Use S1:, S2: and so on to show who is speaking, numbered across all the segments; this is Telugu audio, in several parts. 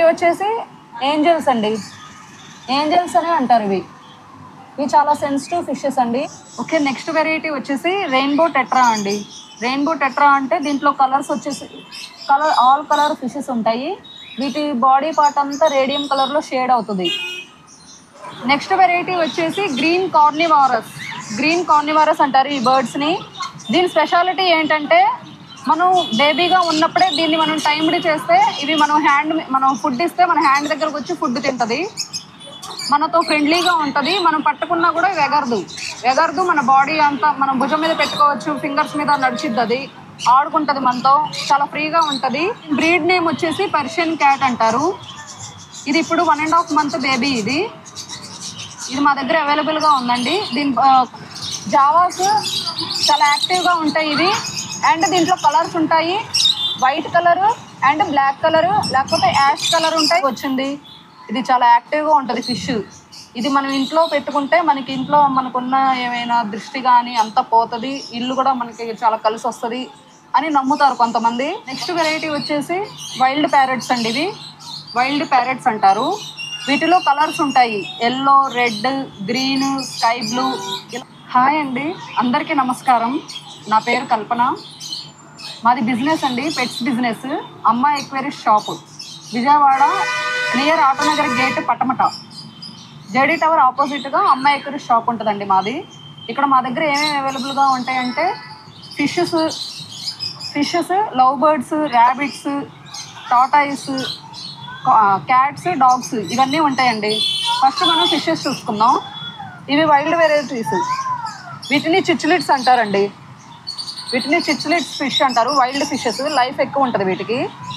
S1: వెరైటీ వచ్చేసి ఏంజల్స్ అండి ఏంజల్స్ అనే అంటారు ఇవి ఇవి చాలా సెన్సిటివ్ ఫిషెస్ అండి ఓకే నెక్స్ట్ వెరైటీ వచ్చేసి రెయిన్బో టెట్రా అండి రెయిన్బో టెట్రా అంటే దీంట్లో కలర్స్ వచ్చేసి కలర్ ఆల్ కలర్ ఫిషెస్ ఉంటాయి వీటి బాడీ పార్ట్ అంతా రేడియం కలర్లో షేడ్ అవుతుంది నెక్స్ట్ వెరైటీ వచ్చేసి గ్రీన్ కార్నివారస్ గ్రీన్ కార్నివారస్ అంటారు ఈ బర్డ్స్ని దీని స్పెషాలిటీ ఏంటంటే మనం బేబీగా ఉన్నప్పుడే దీన్ని మనం టైండి చేస్తే ఇవి మనం హ్యాండ్ మనం ఫుడ్ ఇస్తే మన హ్యాండ్ దగ్గరకు వచ్చి ఫుడ్ తింటుంది మనతో ఫ్రెండ్లీగా ఉంటుంది మనం పట్టుకున్నా కూడా ఇది ఎగరదు ఎగరదు మన బాడీ అంతా మనం భుజం మీద పెట్టుకోవచ్చు ఫింగర్స్ మీద నడిచిద్ది అది ఆడుకుంటుంది మనతో చాలా ఫ్రీగా ఉంటుంది బ్రీడ్ నేమ్ వచ్చేసి పర్షియన్ క్యాట్ అంటారు ఇది ఇప్పుడు one and half month baby ఇది ఇది మా దగ్గర అవైలబుల్గా ఉందండి దీని జావాస్ చాలా యాక్టివ్గా ఉంటాయి ఇవి అండ్ దీంట్లో కలర్స్ ఉంటాయి white colour and black colour లేకపోతే యాష్ కలర్ ఉంటాయి వచ్చింది ఇది చాలా యాక్టివ్గా ఉంటుంది ఫిష్ ఇది మనం ఇంట్లో పెట్టుకుంటే మనకి ఇంట్లో మనకున్న ఏమైనా దృష్టి కానీ అంతా పోతుంది ఇల్లు కూడా మనకి చాలా కలిసి వస్తుంది అని నమ్ముతారు కొంతమంది నెక్స్ట్ వెరైటీ వచ్చేసి వైల్డ్ ప్యారెట్స్ అండి ఇవి వైల్డ్ ప్యారెట్స్ అంటారు వీటిలో కలర్స్ ఉంటాయి yellow red green sky blue hi అండి అందరికీ నమస్కారం నా పేరు కల్పన మాది బిజినెస్ అండి pets business Amma aquaries shop Vijayawada near Autonagar gate Patamata JD tower ఆపోజిట్గా అమ్మ ఎక్వైరీస్ షాప్ ఉంటుందండి మాది ఇక్కడ మా దగ్గర ఏమేమి అవైలబుల్గా ఉంటాయంటే fishes fishes love birds rabbits tortoise cats dogs ఇవన్నీ ఉంటాయండి ఫస్ట్ మనం ఫిషెస్ చూసుకుందాం ఇవి వైల్డ్ వెరైటీస్ వీటిని చిచ్చులిట్స్ అంటారండి వీటిని చిచ్చులిట్స్ ఫిష్ అంటారు వైల్డ్ ఫిషెస్ లైఫ్ ఎక్కువ ఉంటుంది వీటికి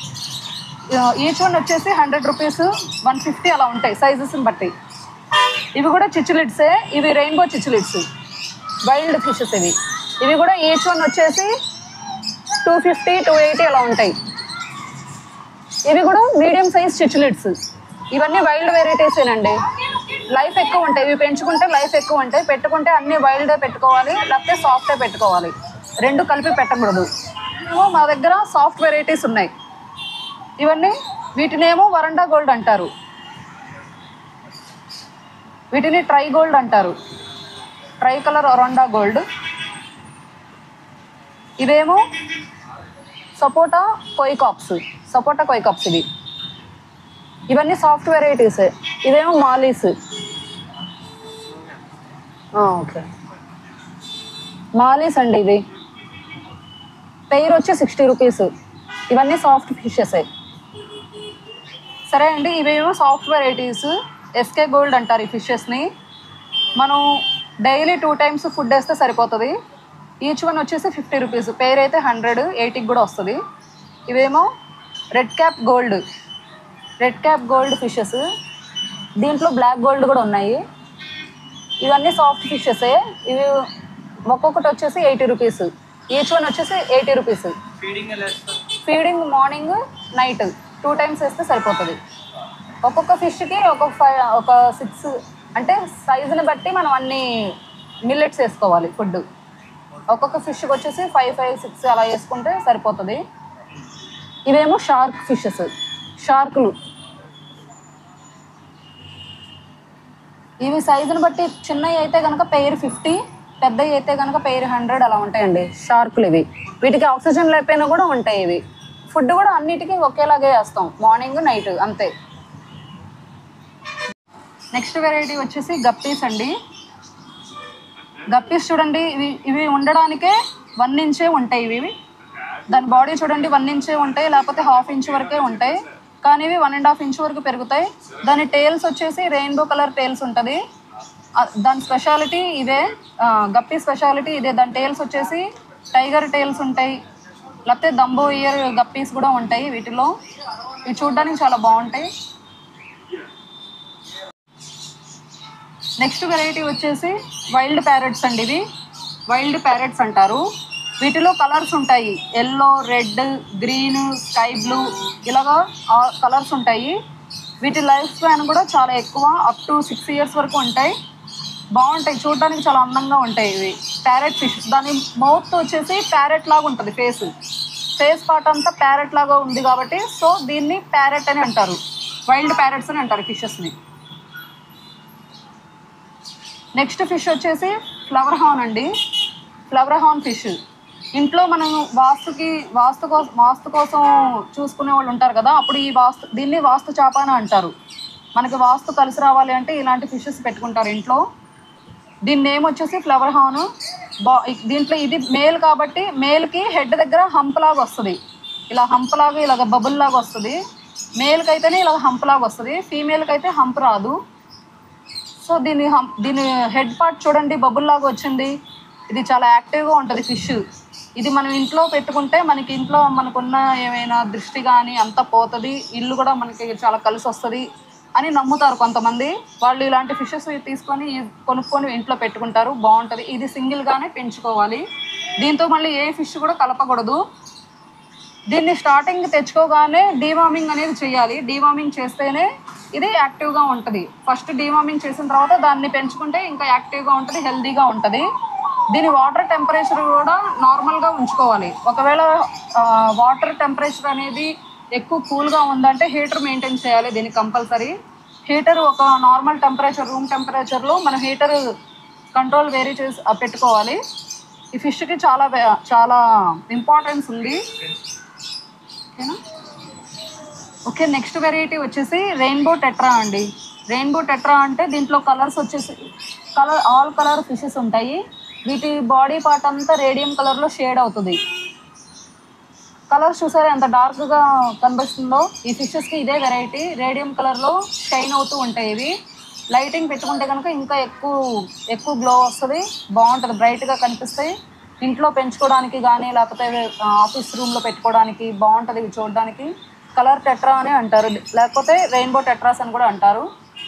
S1: ఈచ్ వన్ వచ్చేసి హండ్రెడ్ రూపీస్ వన్ ఫిఫ్టీ అలా ఉంటాయి సైజెస్ని బట్టి ఇవి కూడా చిచ్చులిట్సే ఇవి రెయిన్బో చిచ్చులిట్స్ వైల్డ్ ఫిషెస్ ఇవి ఇవి కూడా ఈచ్ వన్ వచ్చేసి టూ ఫిఫ్టీ టూ ఎయిటీ అలా ఉంటాయి ఇవి కూడా మీడియం సైజ్ చిచ్చులిట్స్ ఇవన్నీ వైల్డ్ వెరైటీసేనండి లైఫ్ ఎక్కువ ఉంటాయి ఇవి పెంచుకుంటే లైఫ్ ఎక్కువ ఉంటాయి పెట్టుకుంటే అన్ని వైల్డే పెట్టుకోవాలి లేకపోతే సాఫ్టే పెట్టుకోవాలి రెండు కలిపి పెట్టకూడదు ఏమో మా దగ్గర సాఫ్ట్ వెరైటీస్ ఉన్నాయి ఇవన్నీ వీటినేమో వరండా గోల్డ్ అంటారు వీటిని ట్రై గోల్డ్ అంటారు ట్రై కలర్ వరండా గోల్డ్ ఇవేమో సపోటా కొయికాప్స్ సపోటా కొయికాప్స్ ఇవి ఇవన్నీ సాఫ్ట్ వెరైటీస్ ఇవేమో మాలీస్ ఓకే మాలీస్ అండి ఇవి పెయిర్ వచ్చి సిక్స్టీ రూపీస్ ఇవన్నీ సాఫ్ట్ ఫిషెస్ సరే అండి ఇవేమో సాఫ్ట్ వెరైటీస్ ఎస్కే గోల్డ్ అంటారు ఈ ఫిషెస్ని మనం డైలీ టూ టైమ్స్ ఫుడ్ వేస్తే సరిపోతుంది ఈచ్ వన్ వచ్చేసి ఫిఫ్టీ రూపీస్ పేర్ అయితే హండ్రెడ్ ఎయిటీకి కూడా వస్తుంది ఇవేమో red cap gold red cap gold fishes దీంట్లో బ్లాక్ గోల్డ్ కూడా ఉన్నాయి ఇవన్నీ సాఫ్ట్ ఫిషెసే ఇవి ఒక్కొక్కటి వచ్చేసి ఎయిటీ రూపీస్ ఈచ్ వన్ వచ్చేసి eighty rupees feeding morning night two times వేస్తే సరిపోతుంది ఒక్కొక్క ఫిష్కి ఒక్కొక్క ఫైవ్ ఒక సిక్స్ అంటే సైజుని బట్టి మనం అన్ని మిల్లెట్స్ వేసుకోవాలి ఫుడ్ ఒక్కొక్క ఫిష్కి వచ్చేసి ఫైవ్ ఫైవ్ సిక్స్ అలా వేసుకుంటే సరిపోతుంది ఇవేమో షార్క్ ఫిషెస్ షార్కులు ఇవి సైజుని బట్టి చిన్నవి అయితే కనుక పెయిర్ ఫిఫ్టీ పెద్దవి అయితే కనుక పెయిర్ హండ్రెడ్ అలా ఉంటాయండి షార్కులు ఇవి వీటికి ఆక్సిజన్ లేకపోయినా కూడా ఉంటాయి ఇవి ఫుడ్ కూడా అన్నిటికీ ఒకేలాగే వేస్తాం మార్నింగ్ నైట్ అంతే నెక్స్ట్ వెరైటీ వచ్చేసి గప్పీస్ అండి గప్పీస్ చూడండి ఇవి ఇవి ఉండడానికే వన్ ఇంచే ఉంటాయి ఇవి దాని బాడీ చూడండి వన్ ఇంచే ఉంటాయి లేకపోతే హాఫ్ ఇంచ్ వరకే ఉంటాయి కానీ ఇవి వన్ అండ్ హాఫ్ ఇంచ్ వరకు పెరుగుతాయి దాని టేల్స్ వచ్చేసి రెయిన్బో కలర్ టేల్స్ ఉంటుంది ఆ, దాని స్పెషాలిటీ ఇదే ఆ, గప్పి స్పెషాలిటీ ఇదే దాని టేల్స్ వచ్చేసి టైగర్ టేల్స్ ఉంటాయి లేకపోతే దంబో ఇయర్ గప్పీస్ కూడా ఉంటాయి వీటిలో ఇవి చూడడానికి చాలా బాగుంటాయి నెక్స్ట్ వెరైటీ వచ్చేసి వైల్డ్ ప్యారెట్స్ అండి ఇవి వైల్డ్ ప్యారెట్స్ అంటారు వీటిలో కలర్స్ ఉంటాయి yellow red green sky blue ఇలాగా కలర్స్ ఉంటాయి వీటి లైఫ్ స్పాన్ కూడా చాలా ఎక్కువ అప్ టు సిక్స్ ఇయర్స్ వరకు ఉంటాయి బాగుంటాయి చూడడానికి చాలా అందంగా ఉంటాయి ఇవి ప్యారెట్ ఫిష్ దాని మౌత్ వచ్చేసి ప్యారెట్ లాగా ఉంటుంది ఫేస్ ఫేస్ పార్ట్ అంతా ప్యారెట్ లాగా ఉంది కాబట్టి సో దీన్ని ప్యారెట్ అని అంటారు వైల్డ్ ప్యారెట్స్ అని అంటారు ఫిషెస్ని నెక్స్ట్ ఫిష్ వచ్చేసి ఫ్లవర్ హార్న్ అండి ఫ్లవర్ హార్న్ ఫిష్ ఇంట్లో మనం వాస్తుకి వాస్తు కోసం వాస్తు కోసం చూసుకునే వాళ్ళు ఉంటారు కదా అప్పుడు ఈ వాస్తు దీన్ని వాస్తు చేప అని అంటారు మనకి వాస్తు కలిసి రావాలి అంటే ఇలాంటి ఫిషెస్ పెట్టుకుంటారు ఇంట్లో దీని నేమ్ వచ్చేసి ఫ్లవర్ హార్న్ బా దీంట్లో ఇది మేల్ కాబట్టి మేల్కి హెడ్ దగ్గర హంప్ లాగా వస్తుంది ఇలా హంప్ లాగా ఇలాగ బబుల్ లాగా వస్తుంది మేల్కి అయితేనే ఇలా హంప్ లాగా వస్తుంది ఫీమేల్కి అయితే హంప్ రాదు సో దీని హం దీని హెడ్ పార్ట్ చూడండి బబుల్ లాగా వచ్చింది ఇది చాలా యాక్టివ్గా ఉంటుంది ఫిష్ ఇది మనం ఇంట్లో పెట్టుకుంటే మనకి ఇంట్లో మనకున్న ఏమైనా దృష్టి కానీ అంతా పోతుంది ఇల్లు కూడా మనకి చాలా కలిసి వస్తుంది అని నమ్ముతారు కొంతమంది వాళ్ళు ఇలాంటి ఫిషెస్ తీసుకొని కొనుక్కొని ఇంట్లో పెట్టుకుంటారు బాగుంటుంది ఇది సింగిల్గానే పెంచుకోవాలి దీంతో మళ్ళీ ఏ ఫిష్ కూడా కలపకూడదు దీన్ని స్టార్టింగ్ తెచ్చుకోగానే డీవార్మింగ్ అనేది చేయాలి డీవార్మింగ్ చేస్తేనే ఇది యాక్టివ్గా ఉంటుంది ఫస్ట్ డీవార్మింగ్ చేసిన తర్వాత దాన్ని పెంచుకుంటే ఇంకా యాక్టివ్గా ఉంటుంది హెల్తీగా ఉంటుంది దీని వాటర్ టెంపరేచర్ కూడా నార్మల్గా ఉంచుకోవాలి ఒకవేళ వాటర్ టెంపరేచర్ అనేది ఎక్కువ కూల్గా ఉందంటే హీటర్ మెయింటైన్ చేయాలి దీనికి కంపల్సరీ హీటర్ ఒక నార్మల్ టెంపరేచర్ రూమ్ టెంపరేచర్లో మన హీటర్ కంట్రోల్ వేరీ చేసి ఆ, పెట్టుకోవాలి ఈ ఫిష్కి చాలా వే- చాలా ఇంపార్టెన్స్ ఉంది ఓకేనా ఓకే నెక్స్ట్ వెరైటీ వచ్చేసి రెయిన్బో టెట్రా అండి రెయిన్బో టెట్రా అంటే దీంట్లో కలర్స్ వచ్చేసి కలర్ ఆల్ కలర్ ఫిషెస్ ఉంటాయి వీటి బాడీ పార్ట్ అంతా రేడియం కలర్లో షేడ్ అవుతుంది కలర్స్ చూసారా ఎంత డార్క్గా కనిపిస్తుందో ఈ ఫిషెస్కి ఇదే వెరైటీ రేడియం కలర్లో షైన్ అవుతూ ఉంటాయి ఇవి లైటింగ్ పెట్టుకుంటే కనుక ఇంకా ఎక్కువ ఎక్కువ గ్లో వస్తుంది బాగుంటుంది బ్రైట్గా కనిపిస్తాయి ఇంట్లో పెంచుకోవడానికి కానీ లేకపోతే ఆఫీస్ రూమ్లో పెట్టుకోవడానికి బాగుంటుంది ఇవి చూడడానికి కలర్ టెట్రా అని అంటారు లేకపోతే రెయిన్బో టెట్రాస్ అని కూడా అంటారు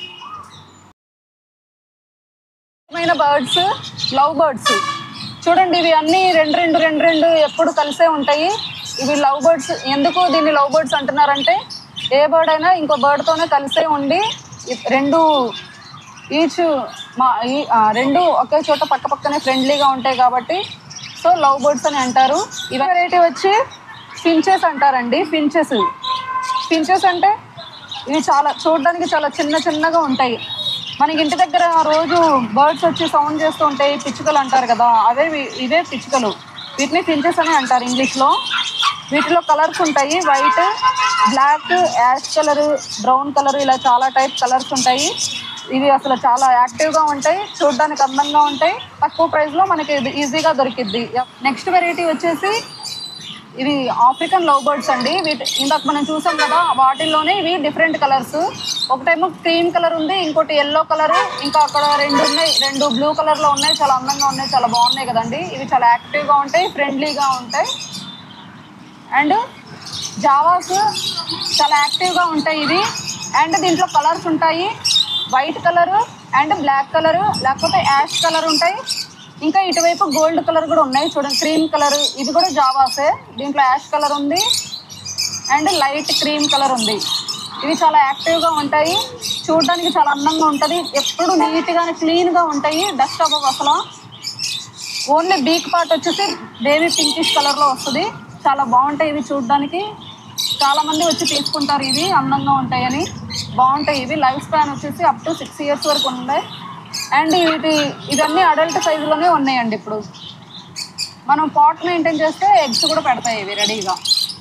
S1: ఇష్టమైన బర్డ్స్ లవ్ బర్డ్స్ చూడండి ఇవి అన్ని రెండు రెండు రెండు రెండు ఎప్పుడు కలిసే ఉంటాయి ఇవి లవ్ బర్డ్స్ ఎందుకు దీన్ని లవ్ బర్డ్స్ అంటున్నారంటే ఏ బర్డ్ అయినా ఇంకో బర్డ్తోనే కలిసే ఉండి ఇ- రెండు ఈచ్ మా ఈ ఆ, రెండు ఒకే చోట పక్క పక్కనే ఫ్రెండ్లీగా ఉంటాయి కాబట్టి సో లవ్ బర్డ్స్ అని అంటారు ఇవి వెరైటీ వచ్చి ఫించెస్ అంటారండి ఫించెస్ ఫించెస్ అంటే ఇవి చాలా చూడడానికి చాలా చిన్న చిన్నగా ఉంటాయి మనకి ఇంటి దగ్గర రోజు బర్డ్స్ వచ్చి సౌండ్ చేస్తూ ఉంటాయి పిచ్చుకలు అంటారు కదా అవే వి- ఇవే పిచ్చుకలు వీటిని ఫించెస్ అని అంటారు ఇంగ్లీష్లో వీటిలో కలర్స్ ఉంటాయి white black ash colour brown colour ఇలా చాలా టైప్ కలర్స్ ఉంటాయి ఇవి అసలు చాలా యాక్టివ్గా ఉంటాయి చూడడానికి అందంగా ఉంటాయి తక్కువ ప్రైస్లో మనకి ఇది ఈజీగా దొరికిద్ది నెక్స్ట్ వెరైటీ వచ్చేసి ఇవి ఆఫ్రికన్ లవ్ బర్డ్స్ అండి వీటి ఇందాక మనం చూసాం కదా వాటిల్లోనే ఇవి డిఫరెంట్ కలర్స్ ఒకటేమో క్రీమ్ కలర్ ఉంది ఇంకోటి ఎల్లో కలర్ ఇంకా అక్కడ రెండు ఉన్నాయి రెండు బ్లూ కలర్లో ఉన్నాయి చాలా అందంగా ఉన్నాయి చాలా బాగున్నాయి కదండి ఇవి చాలా యాక్టివ్గా ఉంటాయి ఫ్రెండ్లీగా ఉంటాయి అండ్ జావాస్ చాలా యాక్టివ్గా ఉంటాయి ఇవి అండ్ దీంట్లో కలర్స్ ఉంటాయి white colour and black colour లేకపోతే యాష్ కలర్ ఉంటాయి ఇంకా ఇటువైపు గోల్డ్ కలర్ కూడా ఉన్నాయి చూడండి క్రీమ్ కలర్ ఇది కూడా జావాసే దీంట్లో యాష్ కలర్ ఉంది అండ్ లైట్ క్రీమ్ కలర్ ఉంది ఇవి చాలా యాక్టివ్గా ఉంటాయి చూడడానికి చాలా అందంగా ఉంటుంది ఎప్పుడు నీట్గా క్లీన్గా ఉంటాయి డస్ట్ అవ్వవు అసలు ఓన్లీ బీక్ పార్ట్ వచ్చేసి బేబీ పింకిష్ కలర్లో వస్తుంది చాలా బాగుంటాయి ఇవి చూడడానికి చాలా మంది వచ్చి తీసుకుంటారు ఇవి అందంగా ఉంటాయని బాగుంటాయి ఇవి లైఫ్ స్పాన్ వచ్చేసి అప్ టు సిక్స్ ఇయర్స్ వరకు ఉన్నాయి అండ్ ఇది ఇవన్నీ అడల్ట్ సైజులోనే ఉన్నాయండి ఇప్పుడు మనం పాట్ మెయింటైన్ చేస్తే ఎగ్స్ కూడా పెడతాయి ఇవి రెడీగా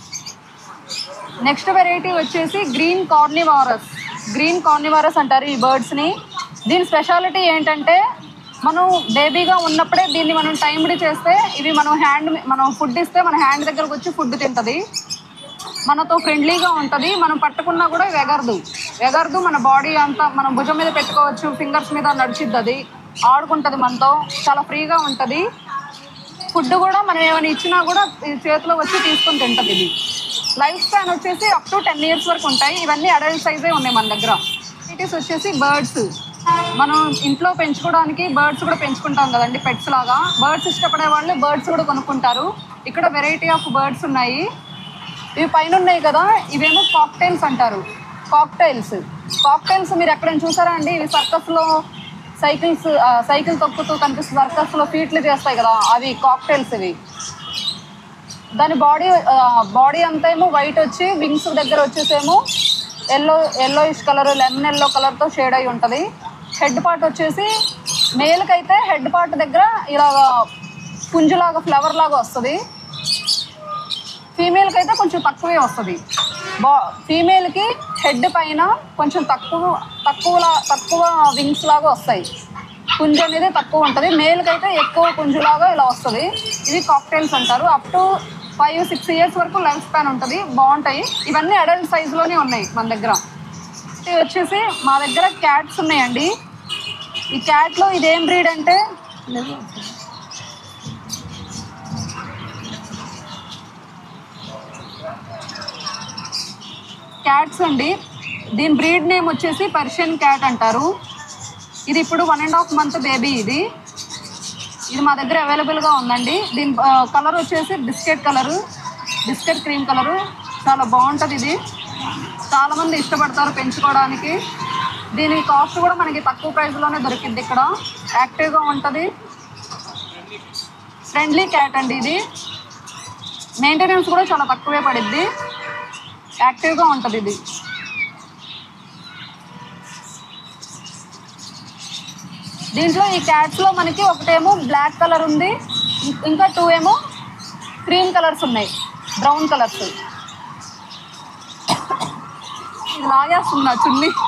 S1: నెక్స్ట్ వెరైటీ వచ్చేసి గ్రీన్ కార్నివారస్ గ్రీన్ కార్నివారస్ అంటారు ఈ బర్డ్స్ని దీని స్పెషాలిటీ ఏంటంటే మనం బేబీగా ఉన్నప్పుడే దీన్ని మనం టైమ్డ్ చేస్తే ఇవి మనం హ్యాండ్ మనం ఫుడ్ ఇస్తే మన హ్యాండ్ దగ్గరకు వచ్చి ఫుడ్ తింటుంది మనతో ఫ్రెండ్లీగా ఉంటుంది మనం పట్టుకున్నా కూడా వెగరదు వెగరదు మన బాడీ అంతా మనం భుజం మీద పెట్టుకోవచ్చు ఫింగర్స్ మీద నడిచిద్ది అది ఆడుకుంటుంది మనతో చాలా ఫ్రీగా ఉంటుంది ఫుడ్ కూడా మనం ఏమైనా ఇచ్చినా కూడా ఈ చేతిలో వచ్చి తీసుకొని తింటుంది ఇది లైఫ్ స్పాన్ వచ్చేసి అప్ టు టెన్ ఇయర్స్ వరకు ఉంటాయి ఇవన్నీ అడల్ట్ సైజే ఉన్నాయి మన దగ్గర వెరైటీస్ వచ్చేసి బర్డ్స్ మనం ఇంట్లో పెంచుకోవడానికి బర్డ్స్ కూడా పెంచుకుంటాం కదండి పెట్స్ లాగా బర్డ్స్ ఇష్టపడే వాళ్ళు బర్డ్స్ కూడా కొనుక్కుంటారు ఇక్కడ వెరైటీ ఆఫ్ బర్డ్స్ ఉన్నాయి ఇవి పైన ఉన్నాయి కదా ఇవేమో కాక్టైల్స్ అంటారు కాక్టైల్స్ కాక్టైల్స్ మీరు ఎక్కడైనా చూసారా అండి ఇవి సర్కస్లో సైకిల్స్ ఆ, సైకిల్ తొక్కుతూ కనిపిస్తుంది సర్కస్లో ఫీట్లు చేస్తాయి కదా అవి కాక్టైల్స్ ఇవి దాని బాడీ బాడీ అంతా ఏమో వైట్ వచ్చి వింగ్స్ దగ్గర వచ్చేసేమో yellow yellowish colour lemon yellow కలర్తో షేడ్ అయి ఉంటుంది హెడ్ పార్ట్ వచ్చేసి మేల్కి అయితే హెడ్ పార్ట్ దగ్గర ఇలాగా పుంజులాగా ఫ్లవర్ లాగా వస్తుంది ఫీమేల్కి అయితే కొంచెం తక్కువే వస్తుంది బా ఫీమేల్కి హెడ్ పైన కొంచెం తక్కువ తక్కువలా తక్కువ వింగ్స్ లాగా వస్తాయి పుంజు అనేది తక్కువ ఉంటుంది మేల్కి అయితే ఎక్కువ పుంజులాగా ఇలా వస్తుంది ఇవి కాక్టైల్స్ అంటారు up to five six years వరకు లైఫ్ స్పాన్ ఉంటుంది బాగుంటాయి ఇవన్నీ అడల్ట్ సైజులోనే ఉన్నాయి మన దగ్గర ఇది వచ్చేసి మా దగ్గర క్యాట్స్ ఉన్నాయండి ఈ క్యాట్లో ఇదేం బ్రీడ్ అంటే క్యాట్స్ అండి దీని బ్రీడ్ నేమ్ వచ్చేసి పర్షియన్ క్యాట్ అంటారు ఇది ఇప్పుడు one and half month baby ఇది ఇది మా దగ్గర అవైలబుల్గా ఉందండి దీని కలర్ వచ్చేసి biscuit colour biscuit cream colour చాలా బాగుంటుంది ఇది చాలామంది ఇష్టపడతారు పెంచుకోవడానికి దీని కాస్ట్ కూడా మనకి తక్కువ ప్రైస్లోనే దొరికింది ఇక్కడ యాక్టివ్గా ఉంటుంది ఫ్రెండ్లీ క్యాట్ అండి ఇది మెయింటెనెన్స్ కూడా చాలా తక్కువే పడిద్ది యాక్టివ్గా ఉంటుంది ఇది దీంట్లో ఈ క్యాట్స్లో మనకి ఒకటేమో బ్లాక్ కలర్ ఉంది ఇం- ఇంకా టూ ఏమో క్రీమ్ కలర్స్ ఉన్నాయి బ్రౌన్ కలర్స్ ఇది లాగేస్తున్నా చున్నీ